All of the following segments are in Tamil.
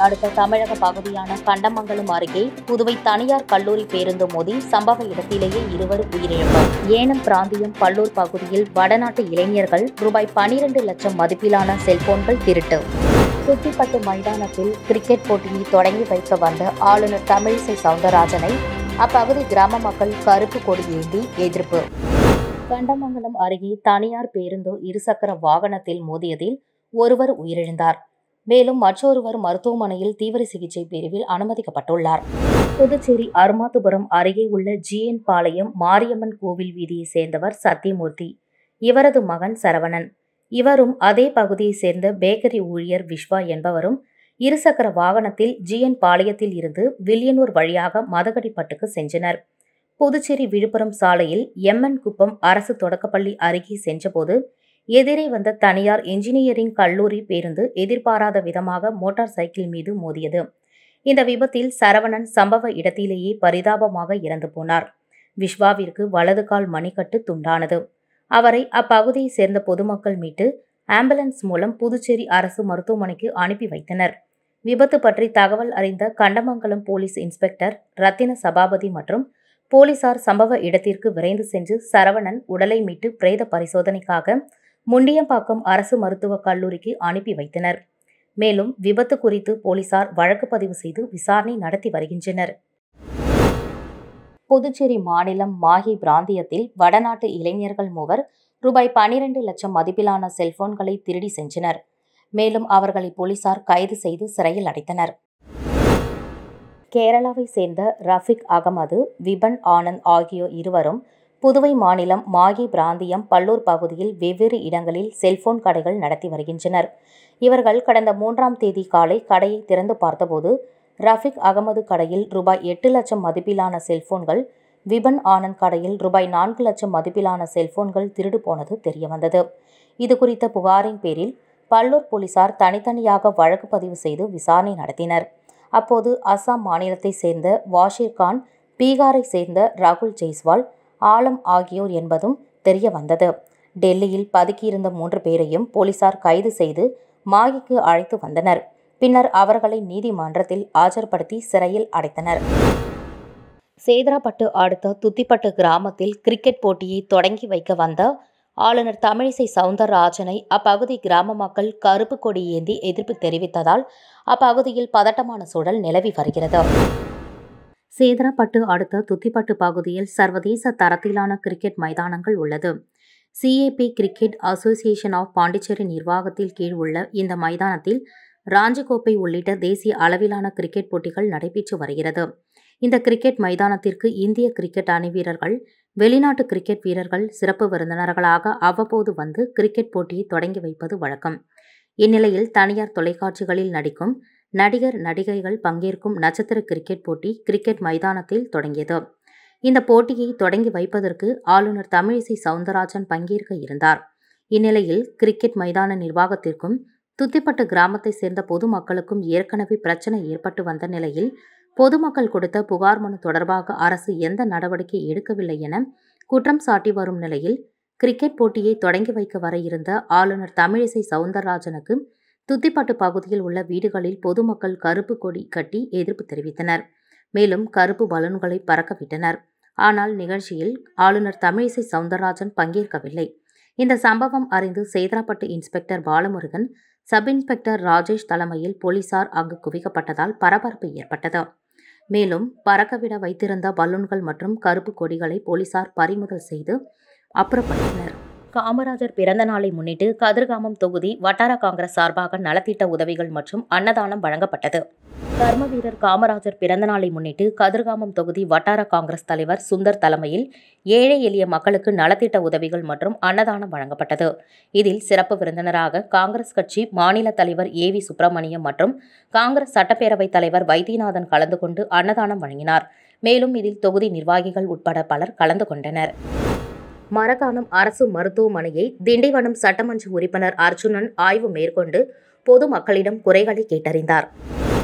அடுத்த தமிழக பகுதியான கண்டமங்கலம் அருகே புதுவை தனியார் கல்லூரி பேருந்து மோதி சம்பவ இடத்திலேயே இருவர் உயிரிழப்பு ஏனம் பிராந்தியம் பல்லூர் பகுதியில் வடநாட்டு இளைஞர்கள் ரூபாய் பனிரெண்டு லட்சம் மதிப்பிலான செல்போன்கள் திருட்டு துத்திப்பட்டு மைதானத்தில் கிரிக்கெட் போட்டியை தொடங்கி வைக்க வந்த ஆளுநர் தமிழிசை சவுந்தரராஜனை அப்பகுதி கிராம மக்கள் கருப்பு கொடி ஏந்தி எதிர்ப்பு கண்டமங்கலம் அருகே தனியார் பேருந்து இருசக்கர வாகனத்தில் மோதியதில் ஒருவர் உயிரிழந்தார் மேலும் மற்றொருவர் மருத்துவமனையில் தீவிர சிகிச்சை பிரிவில் அனுமதிக்கப்பட்டுள்ளார் புதுச்சேரி அருமாத்துபுரம் அருகே உள்ள ஜிஎன் பாளையம் மாரியம்மன் கோவில் வீதியைச் சேர்ந்தவர் சத்தியமூர்த்தி இவரது மகன் சரவணன் இவரும் அதே பகுதியைச் சேர்ந்த பேக்கரி ஊழியர் விஸ்வா என்பவரும் இருசக்கர வாகனத்தில் ஜிஎன் பாளையத்தில் இருந்து வில்லியனூர் வழியாக மதகடிப்பட்டுக்கு சென்றனர் புதுச்சேரி விழுப்புரம் சாலையில் எம்என் குப்பம் அரசு தொடக்கப்பள்ளி அருகே சென்றபோது எதிரே வந்த தனியார் என்ஜினியரிங் கல்லூரி பேருந்து எதிர்பாராத விதமாக மோட்டார் சைக்கிள் மீது மோதியது இந்த விபத்தில் சரவணன் சம்பவ இடத்திலேயே பரிதாபமாக இறந்து போனார் விஸ்வாவிற்கு வலது கால் மணிக்கட்டு துண்டானது அவரை அப்பகுதியைச் சேர்ந்த பொதுமக்கள் மீட்டு ஆம்புலன்ஸ் மூலம் புதுச்சேரி அரசு மருத்துவமனைக்கு அனுப்பி வைத்தனர் விபத்து பற்றி தகவல் அறிந்த கண்டமங்கலம் போலீஸ் இன்ஸ்பெக்டர் ரத்தின சபாபதி மற்றும் போலீசார் சம்பவ இடத்திற்கு விரைந்து சென்று சரவணன் உடலை மீட்டு பிரேத பரிசோதனைக்காக முண்டியம்பாக்கம் அரசு மருத்துவக் கல்லூரிக்கு அனுப்பி வைத்தனர் மேலும் விபத்து குறித்து போலீசார் வழக்கு பதிவு செய்து விசாரணை நடத்தி வருகின்றனர் புதுச்சேரி மாநிலம் மாஹி பிராந்தியத்தில் வடநாட்டு இளைஞர்கள் மூவர் ரூபாய் பனிரெண்டு லட்சம் மதிப்பிலான செல்போன்களை திருடி சென்றனர் மேலும் அவர்களை போலீசார் கைது செய்து சிறையில் அடைத்தனர் கேரளாவை சேர்ந்த ரஃபிக் அகமது விபன் ஆனந்த் ஆகியோர் இருவரும் புதுவை மாநிலம் மாகி பிராந்தியம் பல்லூர் பகுதியில் வெவ்வேறு இடங்களில் செல்போன் கடைகள் நடத்தி வருகின்றனர் இவர்கள் கடந்த மூன்றாம் தேதி காலை கடையை திறந்து பார்த்தபோது ரஃபிக் அகமது கடையில் ரூபாய் எட்டு லட்சம் மதிப்பிலான செல்போன்கள் விபன் ஆனந்த் கடையில் ரூபாய் நான்கு லட்சம் மதிப்பிலான செல்போன்கள் திருடு போனது தெரியவந்தது இது குறித்த புகாரின் பேரில் பல்லூர் போலீசார் தனித்தனியாக வழக்கு பதிவு செய்து விசாரணை நடத்தினர் அப்போது அசாம் மாநிலத்தைச் சேர்ந்த வாஷிர் கான் பீகாரை சேர்ந்த ராகுல் ஜெய்ஸ்வால் ஆலம் ஆகியோர் என்பதும் தெரிய வந்தது டெல்லியில் பதுக்கியிருந்த மூன்று பேரையும் போலீசார் கைது செய்து மாகிக்கு அழைத்து வந்தனர் பின்னர் அவர்களை நீதிமன்றத்தில் ஆஜர்படுத்தி சிறையில் அடைத்தனர் சேதராப்பட்டு அடுத்த துத்திப்பட்டு கிராமத்தில் கிரிக்கெட் போட்டியை தொடங்கி வைக்க வந்த ஆளுநர் தமிழிசை சவுந்தரராஜனை அப்பகுதி கிராம மக்கள் கருப்பு கொடி ஏந்தி எதிர்ப்பு தெரிவித்ததால் அப்பகுதியில் பதட்டமான சூழல் நிலவி வருகிறது சேதராப்பட்டு அடுத்த துத்திப்பட்டு பகுதியில் சர்வதேச தரத்திலான கிரிக்கெட் மைதானங்கள் உள்ளது CAP cricket association of Pondicherry நிர்வாகத்தில் கீழ் உள்ள இந்த மைதானத்தில் ராஞ்சி கோப்பை உள்ளிட்ட தேசிய அளவிலான கிரிக்கெட் போட்டிகள் நடைபெற்று வருகிறது இந்த கிரிக்கெட் மைதானத்திற்கு இந்திய கிரிக்கெட் அணி வீரர்கள் வெளிநாட்டு கிரிக்கெட் வீரர்கள் சிறப்பு விருந்தினர்களாக அவ்வப்போது வந்து கிரிக்கெட் போட்டியை தொடங்கி வைப்பது வழக்கம் இந்நிலையில் தனியார் தொலைக்காட்சிகளில் நடிக்கும் நடிகர் நடிகைகள் பங்கேற்கும் நட்சத்திர கிரிக்கெட் போட்டி கிரிக்கெட் மைதானத்தில் தொடங்கியது இந்த போட்டியை தொடங்கி வைப்பதற்கு ஆளுநர் தமிழிசை சவுந்தரராஜன் பங்கேற்க இருந்தார் இந்நிலையில் கிரிக்கெட் மைதான நிர்வாகத்திற்கும் துத்திப்பட்டு கிராமத்தைச் சேர்ந்த பொதுமக்களுக்கும் ஏற்கனவே பிரச்சனை ஏற்பட்டு வந்த நிலையில் பொதுமக்கள் கொடுத்த புகார் மனு தொடர்பாக அரசு எந்த நடவடிக்கை எடுக்கவில்லை என குற்றம் சாட்டி வரும் நிலையில் கிரிக்கெட் போட்டியை தொடங்கி வைக்க வர இருந்த ஆளுநர் தமிழிசை சவுந்தரராஜனுக்கு துத்திப்பட்டு பகுதியில் உள்ள வீடுகளில் பொதுமக்கள் கருப்பு கொடி கட்டி எதிர்ப்பு தெரிவித்தனர் மேலும் கருப்பு பலூன்களை பறக்கவிட்டனர் ஆனால் நிகழ்ச்சியில் ஆளுநர் தமிழிசை சவுந்தரராஜன் பங்கேற்கவில்லை இந்த சம்பவம் அறிந்து Sedarapattu inspector Balamurugan sub inspector Rajesh தலைமையில் போலீசார் அங்கு குவிக்கப்பட்டதால் பரபரப்பு ஏற்பட்டது மேலும் பறக்கவிட வைத்திருந்த பலூன்கள் மற்றும் கருப்பு கொடிகளை போலீசார் பறிமுதல் செய்து அப்புறப்படுத்தினர் காமராஜர் பிறந்த நாளை முன்னிட்டு கதிர்காமம் தொகுதி வட்டார காங்கிரஸ் சார்பாக நலத்திட்ட உதவிகள் மற்றும் அன்னதானம் வழங்கப்பட்டது கர்ம வீரர் காமராஜர் பிறந்த நாளை முன்னிட்டு கதிர்காமம் தொகுதி வட்டார காங்கிரஸ் தலைவர் சுந்தர் தலைமையில் ஏழை எளிய மக்களுக்கு நலத்திட்ட உதவிகள் மற்றும் அன்னதானம் வழங்கப்பட்டது இதில் சிறப்பு விருந்தினராக காங்கிரஸ் கட்சி மாநில தலைவர் ஏ வி சுப்பிரமணியம் மற்றும் காங்கிரஸ் சட்டப்பேரவைத் தலைவர் வைத்தியநாதன் கலந்து கொண்டு அன்னதானம் வழங்கினார் மேலும் இதில் தொகுதி நிர்வாகிகள் உட்பட பலர் கலந்து கொண்டனர் மரக்காணம் அரசு மருத்துவமனையை திண்டிவனம் சட்டமன்ற உறுப்பினர் அர்ஜுனன் ஆய்வு மேற்கொண்டு பொதுமக்களிடம் குறைகளை கேட்டறிந்தார்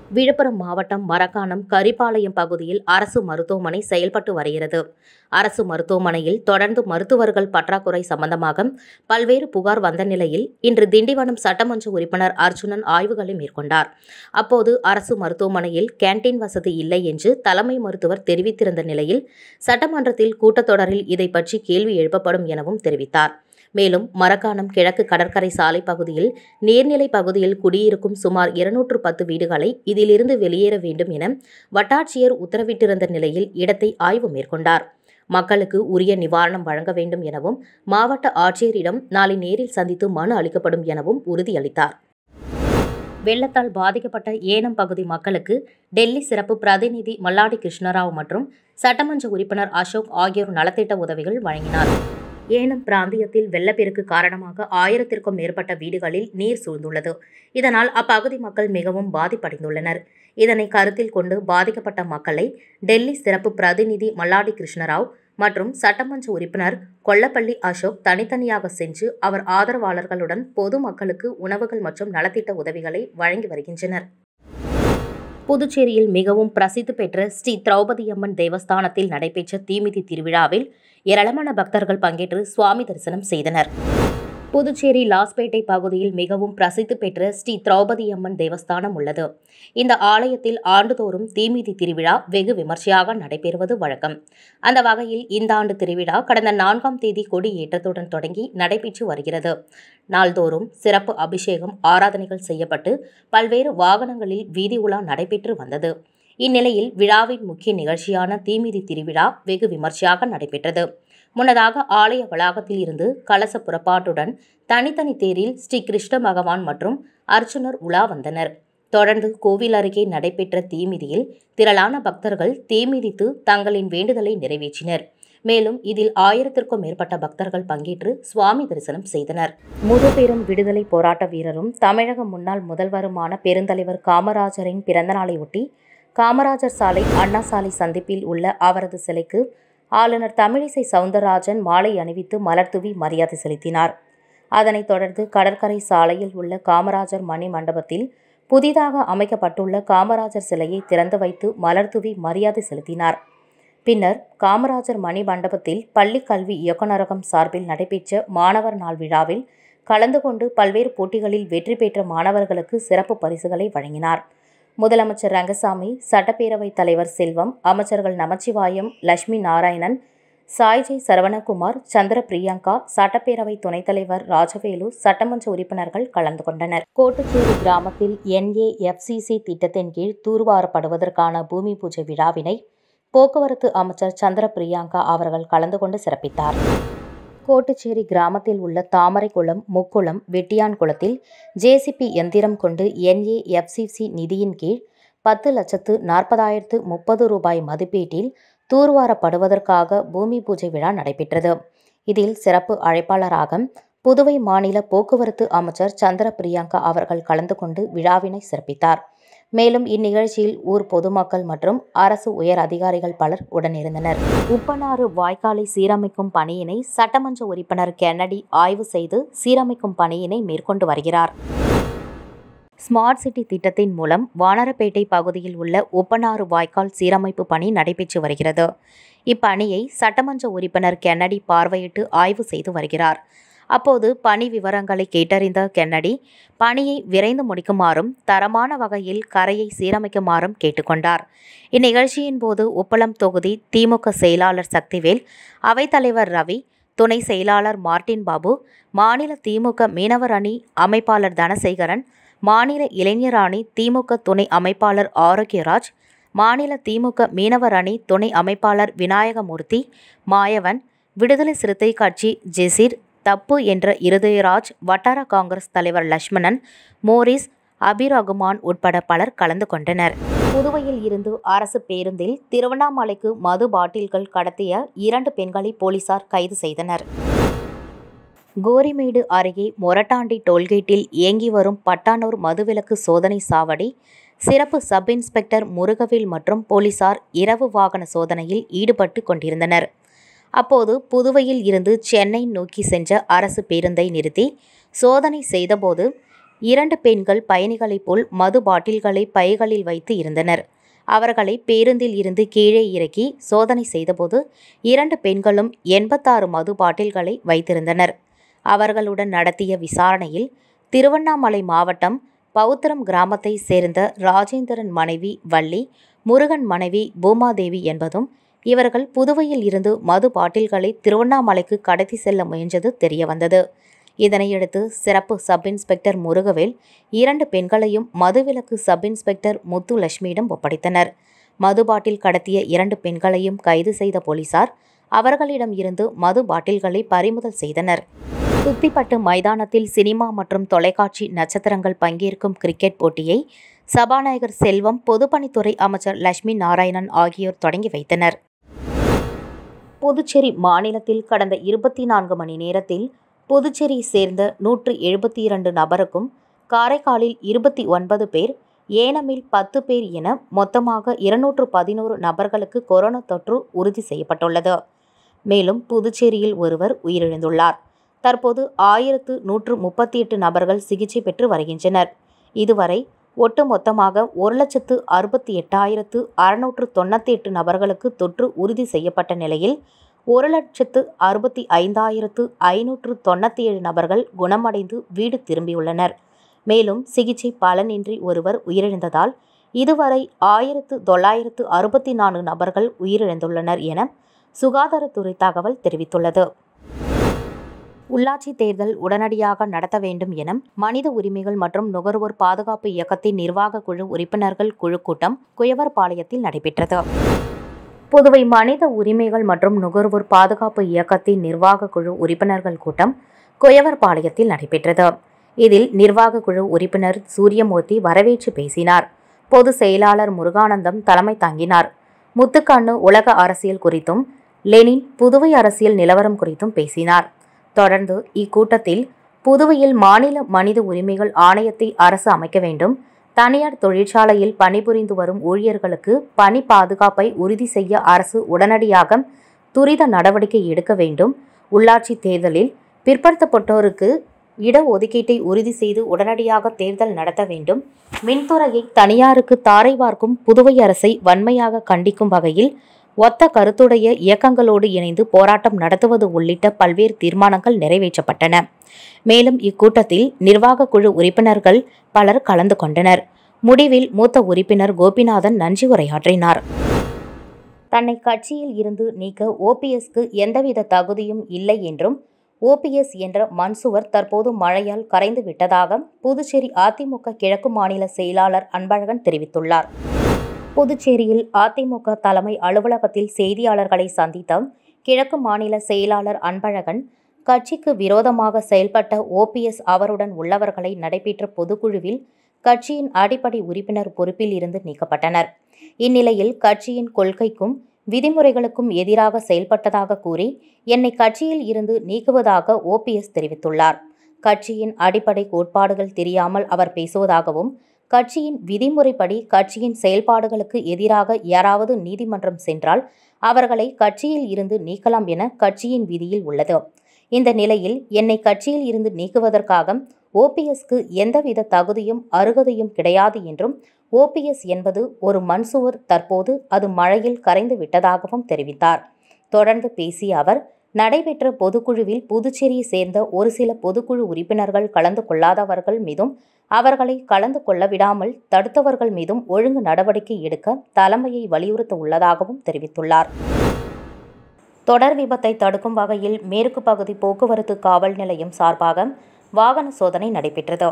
விழுப்புரம் மாவட்டம் மரக்காணம் கரிபாளையம் பகுதியில் அரசு மருத்துவமனை செயல்பட்டு வருகிறது அரசு மருத்துவமனையில் தொடர்ந்து மருத்துவர்கள் பற்றாக்குறை சம்பந்தமாக பல்வேறு புகார் வந்த நிலையில் இன்று திண்டிவனம் சட்டமன்ற உறுப்பினர் அர்ஜுனன் ஆய்வுகளை மேற்கொண்டார் அப்போது அரசு மருத்துவமனையில் கேண்டீன் வசதி இல்லை என்று தலைமை மருத்துவர் தெரிவித்திருந்த நிலையில் சட்டமன்றத்தில் கூட்டத்தொடரில் இதை பற்றி கேள்வி எழுப்பப்படும் எனவும் தெரிவித்தார் மேலும் மரக்காணம் கிழக்கு கடற்கரை சாலை பகுதியில் நீர்நிலை பகுதியில் குடியிருக்கும் சுமார் இருநூற்று பத்து வீடுகளை இதிலிருந்து வெளியேற வேண்டும் என வட்டாட்சியர் உத்தரவிட்டிருந்த நிலையில் இடத்தை ஆய்வு மேற்கொண்டார் மக்களுக்கு உரிய நிவாரணம் வழங்க வேண்டும் எனவும் மாவட்ட ஆட்சியரிடம் நாளை நேரில் சந்தித்து மனு அளிக்கப்படும் எனவும் உறுதியளித்தார் வெள்ளத்தால் பாதிக்கப்பட்ட ஏனம் பகுதி மக்களுக்கு டெல்லி சிறப்பு பிரதிநிதி மல்லாடி கிருஷ்ணராவ் மற்றும் சட்டமன்ற உறுப்பினர் அசோக் ஆகியோர் நலத்திட்ட உதவிகள் வழங்கினார் ஏனம் பிராந்தியத்தில் வெள்ளப்பெருக்கு காரணமாக ஆயிரத்திற்கும் மேற்பட்ட வீடுகளில் நீர் சூழ்ந்துள்ளது இதனால் அப்பகுதி மக்கள் மிகவும் பாதிப்படைந்துள்ளனர் இதனை கருத்தில் கொண்டு பாதிக்கப்பட்ட மக்களை டெல்லி சிறப்பு பிரதிநிதி மல்லாடி கிருஷ்ணராவ் மற்றும் சட்டமன்ற உறுப்பினர் கொல்லப்பள்ளி அசோக் தனித்தனியாக சென்று அவர் ஆதரவாளர்களுடன் பொது மக்களுக்கு உணவுகள் மற்றும் நலத்திட்ட உதவிகளை வழங்கி வருகின்றனர் புதுச்சேரியில் மிகவும் பிரசித்தி பெற்ற ஸ்ரீ திரௌபதியம்மன் தேவஸ்தானத்தில் நடைபெற்ற தீமிதி திருவிழாவில் ஏராளமான பக்தர்கள் பங்கேற்று சுவாமி தரிசனம் செய்தனர் புதுச்சேரி லாஸ்பேட்டை பகுதியில் மிகவும் பிரசித்தி பெற்ற ஸ்ரீ திரௌபதியம்மன் தேவஸ்தானம் உள்ளது இந்த ஆலயத்தில் ஆண்டுதோறும் தீமிதி திருவிழா வெகு விமர்சையாக நடைபெறுவது வழக்கம் அந்த வகையில் இந்த ஆண்டு திருவிழா கடந்த நான்காம் தேதி கொடி ஏற்றத்துடன் தொடங்கி நடைபெற்று வருகிறது நாள்தோறும் சிறப்பு அபிஷேகம் ஆராதனைகள் செய்யப்பட்டு பல்வேறு வாகனங்களில் வீதி உலா நடைபெற்று வந்தது இந்நிலையில் விழாவின் முக்கிய நிகழ்ச்சியான தீமிதி திருவிழா வெகு விமர்சையாக நடைபெற்றது முன்னதாக ஆலய வளாகத்தில் இருந்து கலச புறப்பாட்டுடன் தனித்தனி தேரில் ஸ்ரீ கிருஷ்ண பகவான் மற்றும் அர்ச்சுனர் உலா வந்தனர் தொடர்ந்து கோவில் அருகே நடைபெற்ற தீமிதியில் திரளான பக்தர்கள் தீமிதித்து தங்களின் வேண்டுதலை நிறைவேற்றினர் மேலும் இதில் ஆயிரத்திற்கும் மேற்பட்ட பக்தர்கள் பங்கேற்று சுவாமி தரிசனம் செய்தனர் முதுபெரும் விடுதலை போராட்ட வீரரும் தமிழக முன்னாள் முதல்வருமான பெருந்தலைவர் காமராஜரின் பிறந்தநாளையொட்டி காமராஜர் சாலை அண்ணா சாலை சந்திப்பில் உள்ள அவரது சிலைக்கு ஆளுநர் தமிழிசை சவுந்தரராஜன் மாலை அணிவித்து மலர்தூவி மரியாதை செலுத்தினார் அதனைத் தொடர்ந்து கடற்கரை சாலையில் உள்ள காமராஜர் மணி மண்டபத்தில் புதிதாக அமைக்கப்பட்டுள்ள காமராஜர் சிலையை திறந்து வைத்து மலர்தூவி மரியாதை செலுத்தினார் பின்னர் காமராஜர் மணி மண்டபத்தில் பள்ளி கல்வி இயக்குநரகம் சார்பில் நடைபெற்ற மாணவர் நாள் விழாவில் கலந்து கொண்டு பல்வேறு போட்டிகளில் வெற்றி பெற்ற மாணவர்களுக்கு சிறப்பு பரிசுகளை வழங்கினார் முதலமைச்சர் ரங்கசாமி சட்டப்பேரவைத் தலைவர் செல்வம் அமைச்சர்கள் நமச்சிவாயம் லட்சுமி நாராயணன் சாய்ஜி சரவணகுமார் சந்திர பிரியங்கா சட்டப்பேரவை துணைத் தலைவர் ராஜவேலு சட்டமன்ற உறுப்பினர்கள் கலந்து கொண்டனர் கோட்டுச்சேரி கிராமத்தில் என்ஏஎஃப்சிசி திட்டத்தின் கீழ் தூர்வாரப்படுவதற்கான பூமி பூஜை விழாவினை போக்குவரத்து அமைச்சர் சந்திர பிரியங்கா அவர்கள் கலந்து கொண்டு சிறப்பித்தார் கோட்டுச்சேரி கிராமத்தில் உள்ள தாமரைக்குளம் முக்குளம் வெட்டியான் குளத்தில் ஜேசிபி எந்திரம் கொண்டு என்ஏஎஃப்சிசி நிதியின் கீழ் பத்து லட்சத்து நாற்பதாயிரத்து முப்பது ரூபாய் மதிப்பீட்டில் தூர்வாரப்படுவதற்காக பூமி பூஜை விழா நடைபெற்றது இதில் சிறப்பு அழைப்பாளராக புதுவை மாநில போக்குவரத்து அமைச்சர் சந்திர பிரியங்கா அவர்கள் கலந்து கொண்டு விழாவினை சிறப்பித்தார் மேலும் இந்நிகழ்ச்சியில் ஊர் பொதுமக்கள் மற்றும் அரசு உயர் அதிகாரிகள் பலர் உடனிருந்தனர் உப்பனாறு வாய்க்காலை சீரமைக்கும் பணியினை சட்டமன்ற உறுப்பினர் கென்னடி ஆய்வு செய்து சீரமைக்கும் பணியினை மேற்கொண்டு வருகிறார் ஸ்மார்ட் சிட்டி திட்டத்தின் மூலம் வானரப்பேட்டை பகுதியில் உள்ள உப்பனாறு வாய்க்கால் சீரமைப்பு பணி நடைபெற்று வருகிறது இப்பணியை சட்டமன்ற உறுப்பினர் கென்னடி பார்வையிட்டு ஆய்வு செய்து வருகிறார் அப்போது பணி விவரங்களை கேட்டறிந்த கென்னடி பணியை விரைந்து முடிக்குமாறும் தரமான வகையில் கரையை சீரமைக்குமாறும் கேட்டுக்கொண்டார் இந்நிகழ்ச்சியின் போது உப்பளம் தொகுதி திமுக செயலாளர் சக்திவேல் அவைத்தலைவர் ரவி துணை செயலாளர் மார்ட்டின் பாபு மாநில திமுக மீனவர் அணி அமைப்பாளர் தனசேகரன் மாநில இளைஞர் அணி திமுக துணை அமைப்பாளர் ஆரோக்கியராஜ் மாநில திமுக மீனவர் அணி துணை அமைப்பாளர் விநாயகமூர்த்தி மாயவன் விடுதலை சிறுத்தை கட்சி ஜெசீர் தப்பு என்ற இருதயராஜ் வட்டார காங்கிரஸ் தலைவர் லட்சுமணன் மோரிஸ் அபி ரகுமான் உட்பட பலர் கலந்து கொண்டனர் புதுவையில் இருந்து அரசு பேருந்தில் திருவண்ணாமலைக்கு மது பாட்டில்கள் கடத்திய இரண்டு பெண்களை போலீசார் கைது செய்தனர் கோரிமேடு அருகே மொரட்டாண்டி டோல்கேட்டில் இயங்கி வரும் பட்டானூர் மதுவிலக்கு சோதனை சாவடி சிறப்பு சப் இன்ஸ்பெக்டர் முருகவேல் மற்றும் போலீசார் இரவு வாகன சோதனையில் ஈடுபட்டு கொண்டிருந்தனர் அப்போது புதுவையில் இருந்து சென்னை நோக்கி சென்ற அரசு பேருந்தை நிறுத்தி சோதனை செய்தபோது இரண்டு பெண்கள் பயணிகளைப் போல் மது பாட்டில்களை பைகளில் வைத்து இருந்தனர் அவர்களை பேருந்தில் இருந்து கீழே இறக்கி சோதனை செய்தபோது இரண்டு பெண்களும் எண்பத்தாறு மது பாட்டில்களை வைத்திருந்தனர் அவர்களுடன் நடத்திய விசாரணையில் திருவண்ணாமலை மாவட்டம் பவுத்திரம் கிராமத்தை சேர்ந்த ராஜேந்திரன் மனைவி வள்ளி முருகன் மனைவி பூமாதேவி என்பதும் இவர்கள் புதுவையில் இருந்து மது பாட்டில்களை திருவண்ணாமலைக்கு கடத்தி செல்ல முயன்றது தெரியவந்தது இதனையடுத்து சிறப்பு சப் இன்ஸ்பெக்டர் முருகவேல் இரண்டு பெண்களையும் மதுவிலக்கு சப் இன்ஸ்பெக்டர் முத்துலட்சுமியிடம் ஒப்படைத்தனர் மது பாட்டில் கடத்திய இரண்டு பெண்களையும் கைது செய்த போலீசார் அவர்களிடம் இருந்து மது பாட்டில்களை பறிமுதல் செய்தனர் துத்திப்பட்டு மைதானத்தில் சினிமா மற்றும் தொலைக்காட்சி நட்சத்திரங்கள் பங்கேற்கும் கிரிக்கெட் போட்டியை சபாநாயகர் செல்வம் பொதுப்பணித்துறை அமைச்சர் லட்சுமி நாராயணன் ஆகியோர் தொடங்கி வைத்தனர் புதுச்சேரி மாநிலத்தில் கடந்த இருபத்தி நான்கு மணி நேரத்தில் புதுச்சேரியை சேர்ந்த நூற்று எழுபத்தி இரண்டு நபருக்கும் காரைக்காலில் இருபத்தி ஒன்பது பேர் ஏனமில் பத்து பேர் என மொத்தமாக இருநூற்று பதினோரு நபர்களுக்கு கொரோனா தொற்று உறுதி செய்யப்பட்டுள்ளது மேலும் புதுச்சேரியில் ஒருவர் உயிரிழந்துள்ளார் தற்போது ஆயிரத்து நூற்று முப்பத்தி எட்டு நபர்கள் சிகிச்சை பெற்று வருகின்றனர் இதுவரை ஒட்டுமொத்தமாக ஒரு லட்சத்து அறுபத்தி எட்டாயிரத்து அறுநூற்று தொண்ணூற்றி எட்டு நபர்களுக்கு தொற்று உறுதி செய்யப்பட்ட நிலையில் ஒரு லட்சத்து அறுபத்தி ஐந்தாயிரத்து ஐநூற்று தொண்ணூற்றி ஏழு நபர்கள் குணமடைந்து வீடு திரும்பியுள்ளனர் மேலும் சிகிச்சை பலனின்றி ஒருவர் உயிரிழந்ததால் இதுவரை ஆயிரத்து தொள்ளாயிரத்து அறுபத்தி நான்கு நபர்கள் உயிரிழந்துள்ளனர் என சுகாதாரத்துறை தகவல் தெரிவித்துள்ளது உள்ளாட்சி தேர்தல் உடனடியாக நடத்த வேண்டும் என மனித உரிமைகள் மற்றும் நுகர்வோர் பாதுகாப்பு இயக்கத்தின் நிர்வாக குழு உறுப்பினர்கள் குழு கூட்டம் குயவர்பாளையத்தில் நடைபெற்றது புதுவை மனித உரிமைகள் மற்றும் நுகர்வோர் பாதுகாப்பு இயக்கத்தின் நிர்வாக குழு உறுப்பினர்கள் கூட்டம் குயவர்பாளையத்தில் நடைபெற்றது இதில் நிர்வாக குழு உறுப்பினர் சூரியமூர்த்தி வரவேற்று பேசினார் பொது செயலாளர் முருகானந்தம் தலைமை தாங்கினார் முத்துக்கண்ணு உலக அரசியல் குறித்தும் லெனின் புதுவை அரசியல் நிலவரம் குறித்தும் பேசினார் தொடர்ந்து இக்கூட்டத்தில் புதுவையில் மாநில மனித உரிமைகள் ஆணையத்தை அரசு அமைக்க வேண்டும் தனியார் தொழிற்சாலையில் பணிபுரிந்து வரும் ஊழியர்களுக்கு பணி பாதுகாப்பை உறுதி செய்ய அரசு உடனடியாக துரித நடவடிக்கை எடுக்க வேண்டும் உள்ளாட்சி தேர்தலில் பிற்படுத்தப்பட்டோருக்கு இடஒதுக்கீட்டை உறுதி செய்து உடனடியாக தேர்தல் நடத்த வேண்டும் மின்துறையை தனியாருக்கு தாரை வார்க்கும் புதுவை அரசை வன்மையாக கண்டிக்கும் வகையில் ஒத்த கருத்துடைய இயக்கங்களோடு இணைந்து போராட்டம் நடத்துவது உள்ளிட்ட பல்வேறு தீர்மானங்கள் நிறைவேற்றப்பட்டன மேலும் இக்கூட்டத்தில் நிர்வாக குழு உறுப்பினர்கள் பலர் கலந்து கொண்டனர் முடிவில் மூத்த உறுப்பினர் கோபிநாதன் நன்றி உரையாற்றினார் தன்னை கட்சியில் இருந்து நீக்க ஓபிஎஸ்க்கு எந்தவித தகுதியும் இல்லை என்றும் ஓபிஎஸ் என்ற மன்சுவர் தற்போது மழையால் கரைந்து விட்டதாக புதுச்சேரி அதிமுக கிழக்கு மாநில செயலாளர் அன்பழகன் தெரிவித்துள்ளார் புதுச்சேரியில் அதிமுக தலைமை அலுவலகத்தில் செய்தியாளர்களை சந்தித்த கிழக்கு மாநில செயலாளர் அன்பழகன் கட்சிக்கு விரோதமாக செயல்பட்ட ஓபிஎஸ் அவருடன் உள்ளவர்களை நடைபெற்ற பொதுக்குழுவில் கட்சியின் அடிப்படை உறுப்பினர் பொறுப்பில் இருந்து நீக்கப்பட்டனர் இந்நிலையில் கட்சியின் கொள்கைக்கும் விதிமுறைகளுக்கும் எதிராக செயல்பட்டதாக கூறி என்னை கட்சியில் இருந்து நீக்குவதாக ஓபிஎஸ் தெரிவித்துள்ளார் கட்சியின் அடிப்படை கோட்பாடுகள் தெரியாமல் அவர் பேசுவதாகவும் கட்சியின் விதிமுறைப்படி கட்சியின் செயல்பாடுகளுக்கு எதிராக யாராவது நீதிமன்றம் சென்றால் அவர்களை கட்சியில் இருந்து நீக்கலாம் என கட்சியின் விதியில் உள்ளது இந்த நிலையில் என்னை கட்சியில் இருந்து நீக்குவதற்காக ஓபிஎஸ்க்கு எந்தவித தகுதியும் அருகதையும் கிடையாது என்றும் ஓபிஎஸ் என்பது ஒரு மண்சுவர் தற்போது அது மழையில் கரைந்து விட்டதாகவும் தெரிவித்தார் தொடர்ந்து பேசிய அவர் நடைபெற்ற பொதுக்குழுவில் புதுச்சேரியை சேர்ந்த ஒரு சில பொதுக்குழு உறுப்பினர்கள் கலந்து கொள்ளாதவர்கள் மீதும் அவர்களை கலந்து கொள்ள விடாமல் தடுத்தவர்கள் மீதும் ஒழுங்கு நடவடிக்கை எடுக்க தலைமையை வலியுறுத்த உள்ளதாகவும் தெரிவித்துள்ளார் தொடர் விபத்தை தடுக்கும் வகையில் மேற்கு பகுதி போக்குவரத்து காவல் நிலையம் சார்பாக வாகன சோதனை நடைபெற்றது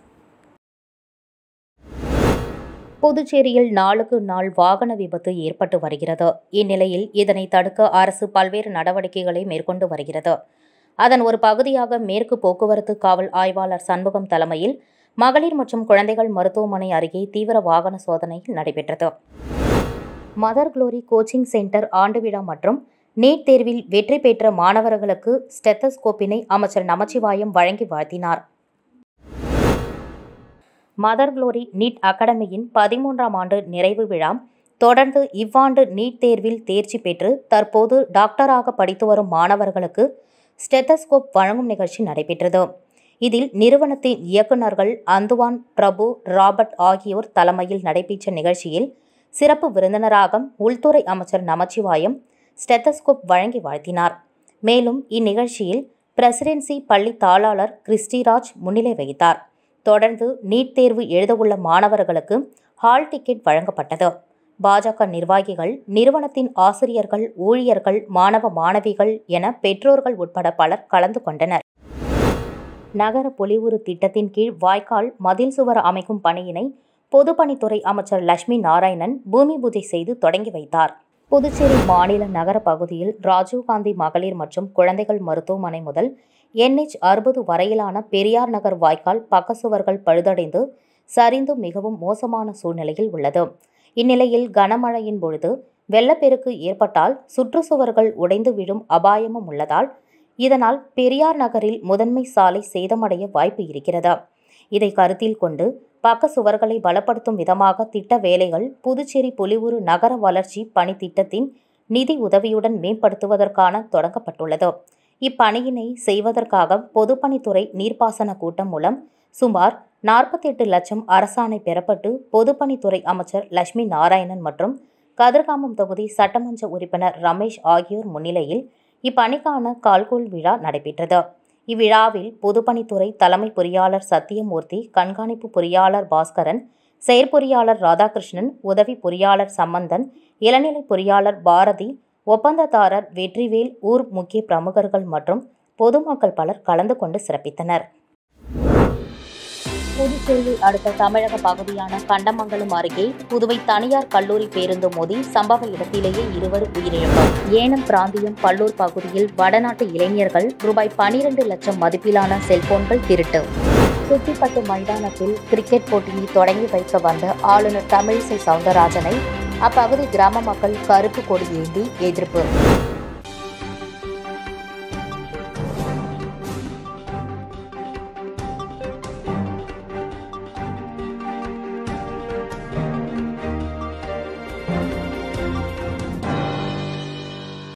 புதுச்சேரியில் நாளுக்கு நாள் வாகன விபத்து ஏற்பட்டு வருகிறது இந்நிலையில் இதனை தடுக்க அரசு பல்வேறு நடவடிக்கைகளை மேற்கொண்டு வருகிறது அதன் ஒரு பகுதியாக மேற்கு போக்குவரத்து காவல் ஆய்வாளர் சண்முகம் தலைமையில் மகளிர் மற்றும் குழந்தைகள் மருத்துவமனை அருகே தீவிர வாகன சோதனை நடைபெற்றது மதர் குளோரி கோச்சிங் சென்டர் ஆண்டு விழா மற்றும் நீட் தேர்வில் வெற்றி பெற்ற மாணவர்களுக்கு ஸ்டெத்தஸ்கோப்பினை அமைச்சர் நமச்சிவாயம் வழங்கி வாழ்த்தினார் மதர் குளோரி நீட் அகாடமியின் பதிமூன்றாம் ஆண்டு நிறைவு விழா தொடர்ந்து இவ்வாண்டு நீட் தேர்வில் தேர்ச்சி பெற்று தற்போது டாக்டராக படித்து வரும் மாணவர்களுக்கு ஸ்டெத்தஸ்கோப் வழங்கும் நிகழ்ச்சி நடைபெற்றது இதில் நிறுவனத்தின் இயக்குநர்கள் அந்துவான் பிரபு ராபர்ட் ஆகியோர் தலைமையில் நடைபெற்ற நிகழ்ச்சியில் சிறப்பு விருந்தினராக உள்துறை அமைச்சர் நமச்சிவாயம் ஸ்டெத்தஸ்கோப் வழங்கி வாழ்த்தினார் மேலும் இந்நிகழ்ச்சியில் பிரசிடென்சி பள்ளி தாளாளர் கிறிஸ்டிராஜ் முன்னிலை வகித்தார் தொடர்ந்து நீட் தேர்வு எழுதவுள்ள மாணவர்களுக்கு ஹால் டிக்கெட் வழங்கப்பட்டது பாஜக நிர்வாகிகள் நிறுவனத்தின் ஆசிரியர்கள் ஊழியர்கள் மாணவ மாணவிகள் என பெற்றோர்கள் உட்பட பலர் கலந்து கொண்டனர் நகர பொலிவுறு திட்டத்தின் கீழ் வாய்க்கால் மதில் சுவர் அமைக்கும் பணியினை பொதுப்பணித்துறை அமைச்சர் லட்சுமி நாராயணன் பூமி பூஜை செய்து தொடங்கி வைத்தார் புதுச்சேரி மாநில நகர பகுதியில் ராஜீவ்காந்தி மகளிர் மற்றும் குழந்தைகள் மருத்துவமனை முதல் என்ஹெச் அறுபது வரையிலான பெரியார் நகர் வாய்க்கால் பக்கசுவர்கள் பழுதடைந்து சரிந்து மிகவும் மோசமான சூழ்நிலையில் உள்ளது இந்நிலையில் கனமழையின் பொழுது வெள்ளப்பெருக்கு ஏற்பட்டால் சுற்றுச்சுவர்கள் உடைந்து விழும் அபாயமும் உள்ளதால் இதனால் பெரியார் நகரில் முதன்மை சாலை சேதமடைய வாய்ப்பு இருக்கிறது இதை கருத்தில் கொண்டு பக்க சுவர்களை பலப்படுத்தும் விதமாக திட்ட வேலைகள் புதுச்சேரி பொலிவுறு நகர வளர்ச்சி பணி திட்டத்தின் நிதி உதவியுடன் மேம்படுத்துவதற்கான தொடங்கப்பட்டுள்ளது இப்பணியினை செய்வதற்காக பொதுப்பணித்துறை நீர்ப்பாசன கூட்டம் மூலம் சுமார் நாற்பத்தெட்டு லட்சம் அரசாணை பெறப்பட்டு பொதுப்பணித்துறை அமைச்சர் லட்சுமி நாராயணன் மற்றும் கதிர்காமம் தொகுதி சட்டமன்ற உறுப்பினர் ரமேஷ் ஆகியோர் முன்னிலையில் இப்பணிக்கான கால்கோல் விழா நடைபெற்றது இவ்விழாவில் பொதுப்பணித்துறை தலைமை பொறியாளர் சத்தியமூர்த்தி கண்காணிப்பு பொறியாளர் பாஸ்கரன் செயற்பொறியாளர் ராதாகிருஷ்ணன் உதவி பொறியாளர் சம்பந்தன் இளநிலை பொறியாளர் பாரதி ஒப்பந்ததாரர் வெற்றிவேல் ஊர் முக்கிய பிரமுகர்கள் மற்றும் பொதுமக்கள் பலர் கலந்து கொண்டு சிறப்பித்தனர் புதுச்சேரியை அடுத்த தமிழக பகுதியான கண்டமங்கலம் அருகே புதுவை தனியார் கல்லூரி பேருந்து மோதி சம்பவ இடத்திலேயே இருவர் உயிரிழப்பு ஏனம் பிராந்தியம் பல்லூர் பகுதியில் வடநாட்டு இளைஞர்கள் ரூபாய் பனிரெண்டு லட்சம் மதிப்பிலான செல்போன்கள் திருட்டு சுத்திப்பட்டு மைதானத்தில் கிரிக்கெட் போட்டியை தொடங்கி வைக்க வந்த ஆளுநர் தமிழிசை சவுந்தரராஜனை அப்பகுதி கிராம மக்கள் கருப்பு கொடி ஏந்தி எதிர்ப்பு